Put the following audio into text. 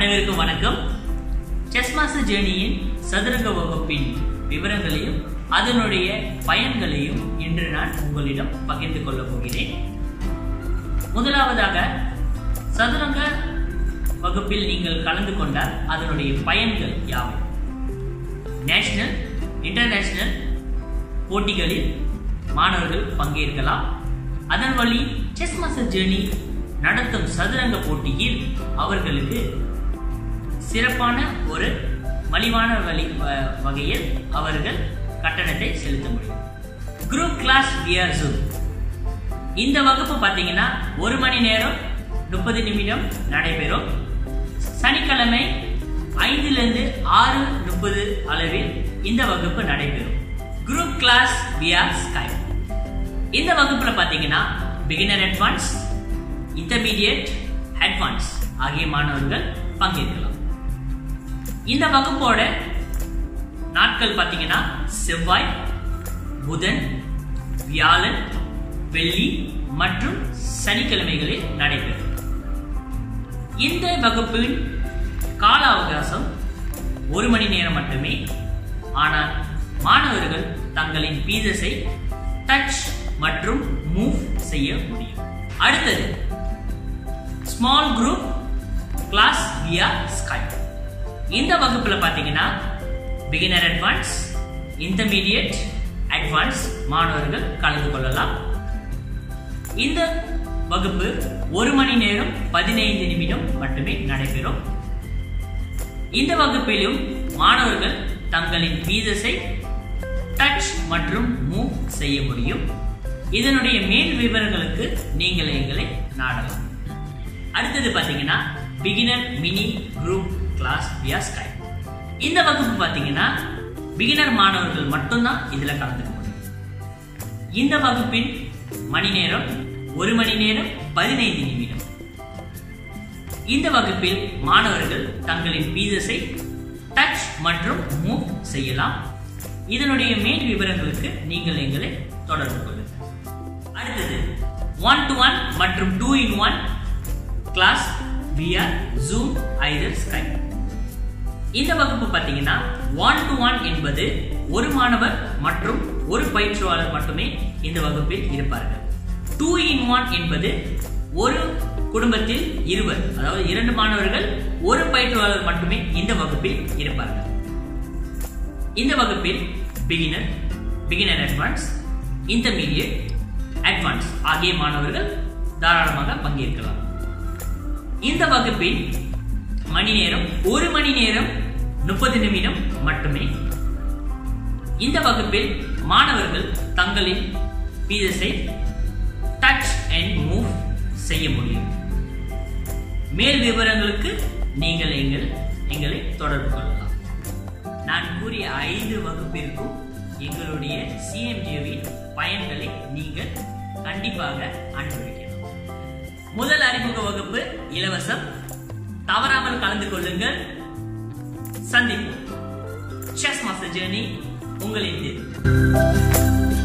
அனைவருக்கும் வணக்கம் chess master ஜேர்னியின் சதுரங்க வகுப்பின் விவரங்களையும் அதனுடைய பயன்களையும் இன்று நான் உங்களிடம் பகிர்ந்து கொள்ளப் போகிறேன் முதலாவதாக சதுரங்க வகுப்பில் நீங்கள் கலந்து கொண்டால் அதனுடைய பயன்கள் யாவை நேஷனல் இன்டர்நேஷனல் போட்டிகளில் மாணவர்கள் பங்கேற்கலாம் அதன் வழி செஸ் மாஸ்டர் ஜேர்னி நடத்தும் சதுரங்க போட்டியில் அவர்களுக்கு சிறப்பான ஒரு மலிவான வழி வ- வகையில் அவர்கள் கட்டணத்தை செலுத்த முடியும் குரூப் கிளாஸ் வியர் ஜூம் இந்த வகுப்பு பார்த்தீங்கன்னா ஒரு மணி நேரம் முப்பது நிமிடம் நடைபெறும் சனிக்கிழமை ஐந்திலிருந்து ஆறு முப்பது அளவில் இந்த வகுப்பு நடைபெறும் குரூப் கிளாஸ் வியா ஸ்கை இந்த வகுப்புல பார்த்தீங்கன்னா பிகினர் அட்வான்ஸ் இன்டர்மீடியட் அட்வான்ஸ் ஆகிய மாணவர்கள் பங்கேற்கலாம் இந்த வகுப்போட நாட்கள் பார்த்தீங்கன்னா செவ்வாய் புதன் வியாழன் வெள்ளி மற்றும் சனிக்கிழமைகளில் நடைபெறும் இந்த வகுப்பின் கால அவகாசம் ஒரு மணி நேரம் மட்டுமே ஆனால் மாணவர்கள் தங்களின் பீசஸை டச் மற்றும் மூவ் செய்ய முடியும் அடுத்தது small group class via Skype இந்த வகுப்புல பாத்தீங்கன்னா பிகினர் அட்வான்ஸ் இன்டர்மீடியட் அட்வான்ஸ் மாணவர்கள் கலந்து கொள்ளலாம் இந்த வகுப்பு ஒரு மணி நேரம் பதினைந்து நிமிடம் மட்டுமே நடைபெறும் இந்த வகுப்பிலும் மாணவர்கள் தங்களின் பீசஸை டச் மற்றும் மூவ் செய்ய முடியும் இதனுடைய மேல் விவரங்களுக்கு நீங்கள் எங்களை நாடலாம் அடுத்தது பாத்தீங்கன்னா beginner mini group class via Skype இந்த வகுப்பு பாத்தீங்கன்னா பிகினர் மாணவர்கள் மட்டும்தான் இதுல கலந்துக்க முடியும் இந்த வகுப்பின் மணி நேரம் ஒரு மணி நேரம் பதினைந்து நிமிடம் இந்த வகுப்பில் மாணவர்கள் தங்களின் பீசஸை டச் மற்றும் மூவ் செய்யலாம் இதனுடைய மேல் விவரங்களுக்கு நீங்கள் எங்களை தொடர்பு கொள்ளுங்கள் அடுத்தது ஒன் டு ஒன் மற்றும் two in one class via Zoom either Skype இந்த வகுப்பு பார்த்தீங்கன்னா ஒன் டு ஒன் என்பது ஒரு மாணவர் மற்றும் ஒரு பயிற்சியாளர் மட்டுமே இந்த வகுப்பில் இருப்பார்கள் டூ இன் ஒன் என்பது ஒரு குடும்பத்தில் இருவர் அதாவது இரண்டு மாணவர்கள் ஒரு பயிற்சியாளர் மட்டுமே இந்த வகுப்பில் இருப்பார்கள் இந்த வகுப்பில் beginner beginner advance intermediate advance ஆகிய மாணவர்கள் தாராளமாக பங்கேற்கலாம் இந்த வகுப்பில் மணி நேரம் ஒரு மணி நேரம் முப்பது நிமிடம் மட்டுமே இந்த வகுப்பில் மாணவர்கள் தங்களின் பீசஸை டச் அண்ட் மூவ் செய்ய முடியும் மேல் விவரங்களுக்கு நீங்கள் எங்கள் எங்களை தொடர்பு கொள்ளலாம் நான் கூறிய ஐந்து வகுப்பிற்கும் எங்களுடைய சிஎம்ஜேவின் பயன்களை நீங்கள் கண்டிப்பாக அனுபவிக்கலாம் முதல் அறிமுக வகுப்பு இலவசம் தவறாமல் கலந்து கொள்ளுங்கள் சந்திப்போம் செஸ் மாஸ்டர் ஜேர்னி உங்களின் தேர்வு